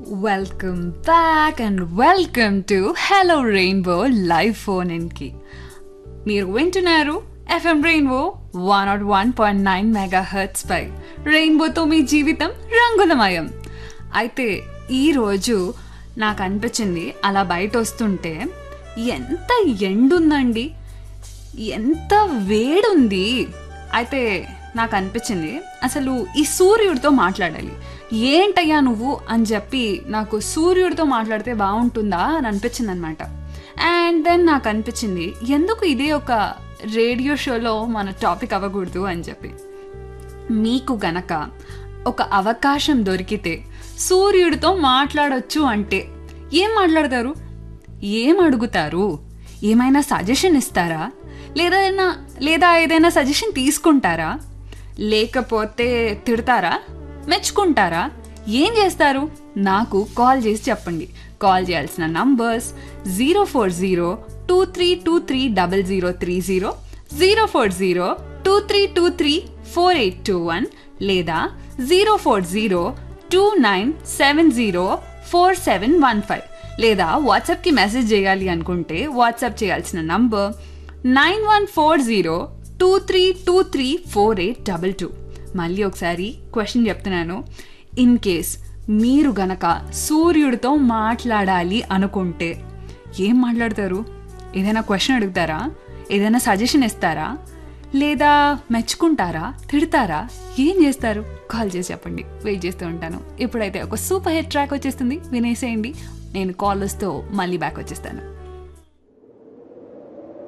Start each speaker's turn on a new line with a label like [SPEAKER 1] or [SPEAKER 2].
[SPEAKER 1] welcome back and welcome to hello rainbow live phone ఇన్కి మీరు వింటున్నారు FM rainbow one not one point nine megahertz పై రెయిన్బోతో మీ జీవితం రంగులమయం అయితే ఈరోజు నాకు అనిపించింది అలా బయట వస్తుంటే ఎంత ఎండుందండి ఎంత వేడుంది అయితే నాకు అనిపించింది అసలు ఈ సూర్యుడితో మాట్లాడాలి ఏంటయ్యా నువ్వు అని చెప్పి నాకు సూర్యుడితో మాట్లాడితే బాగుంటుందా అని అనిపించింది అనమాట అండ్ దెన్ నాకు అనిపించింది ఎందుకు ఇదే ఒక రేడియో షోలో మన టాపిక్ అవ్వకూడదు అని చెప్పి మీకు గనక ఒక అవకాశం దొరికితే సూర్యుడితో మాట్లాడొచ్చు అంటే ఏం మాట్లాడతారు ఏం అడుగుతారు ఏమైనా సజెషన్ ఇస్తారా లేదా లేదా ఏదైనా సజెషన్ తీసుకుంటారా లేకపోతే తిడతారా మెచ్చుకుంటారా ఏం చేస్తారు నాకు కాల్ చేసి చెప్పండి కాల్ చేయాల్సిన numbers zero four zero two three two three double zero three zero zero four zero two three two three four eight two one లేదా zero four zero two nine seven zero four seven one five లేదా వాట్సాప్కి message చేయాలి అనుకుంటే WhatsApp చేయాల్సిన number nine one four zero two three two three four eight double two మళ్ళీ ఒకసారి question చెప్తున్నాను in case మీరు గనక సూర్యుడితో మాట్లాడాలి అనుకుంటే ఏం మాట్లాడతారు ఏదైనా క్వశ్చన్ అడుగుతారా ఏదైనా సజెషన్ ఇస్తారా లేదా మెచ్చుకుంటారా తిడతారా ఏం చేస్తారు కాల్ చేసి చెప్పండి వెయిట్ చేస్తూ ఉంటాను ఇప్పుడైతే ఒక సూపర్ హిట్ ట్రాక్ వచ్చేస్తుంది వినేసేయండి నేను కాల్ వస్తూ మళ్ళీ బ్యాక్ వచ్చేస్తాను